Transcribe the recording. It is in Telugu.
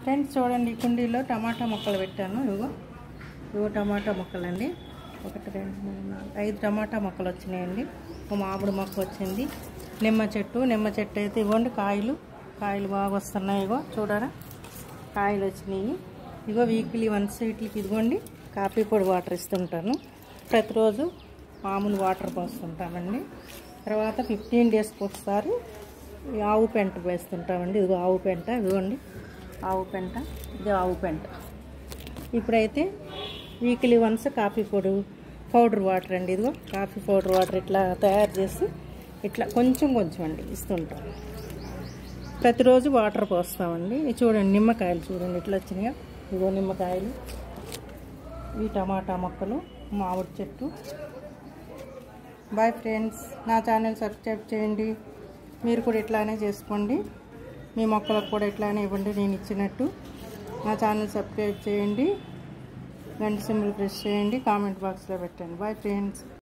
ఫ్రెండ్స్ చూడండి ఈ కుండీలో టమాటా మొక్కలు పెట్టాను ఇగో ఇగో టమాటా మొక్కలండి ఒకటి రెండు మూడు నాలుగు ఐదు టమాటా మొక్కలు వచ్చినాయండి ఒక మామిడి మొక్క వచ్చింది నిమ్మ చెట్టు నిమ్మ చెట్టు అయితే ఇవ్వండి కాయలు కాయలు బాగా వస్తున్నాయి ఇగో చూడరా కాయలు వచ్చినాయి ఇగో వీక్లీ వన్స్ వీటికి ఇదిగోండి కాఫీ పొడి వాటర్ ఇస్తుంటాను ప్రతిరోజు మామూలు వాటర్ పోస్తుంటామండి తర్వాత ఫిఫ్టీన్ డేస్కి ఒకసారి ఈ ఆవు పెంట వేస్తుంటామండి ఇదిగో ఆవు పెంట ఇదిగోండి ఆవు పెంట ఇది ఆవు పెంట ఇప్పుడైతే వీక్లీ వన్స్ కాఫీ పొడి పౌడర్ వాటర్ అండి ఇదిగో కాఫీ పౌడర్ వాటర్ ఇట్లా తయారు చేసి ఇట్లా కొంచెం కొంచెం అండి ఇస్తుంటాం ప్రతిరోజు వాటర్ పోస్తామండి ఇది చూడండి నిమ్మకాయలు చూడండి ఇట్లా వచ్చినాయో ఇదిగో నిమ్మకాయలు ఈ టమాటా మొక్కలు మామిడి చెట్టు బాయ్ ఫ్రెండ్స్ నా ఛానల్ సబ్స్క్రైబ్ చేయండి మీరు కూడా ఇట్లానే చేసుకోండి మీ మొక్కలకు కూడా ఇట్లానే ఇవ్వండి నేను ఇచ్చినట్టు నా ఛానల్ సబ్స్క్రైబ్ చేయండి గంట సింబల్ ప్రెస్ చేయండి కామెంట్ బాక్స్లో పెట్టండి బాయ్ ఫ్రెండ్స్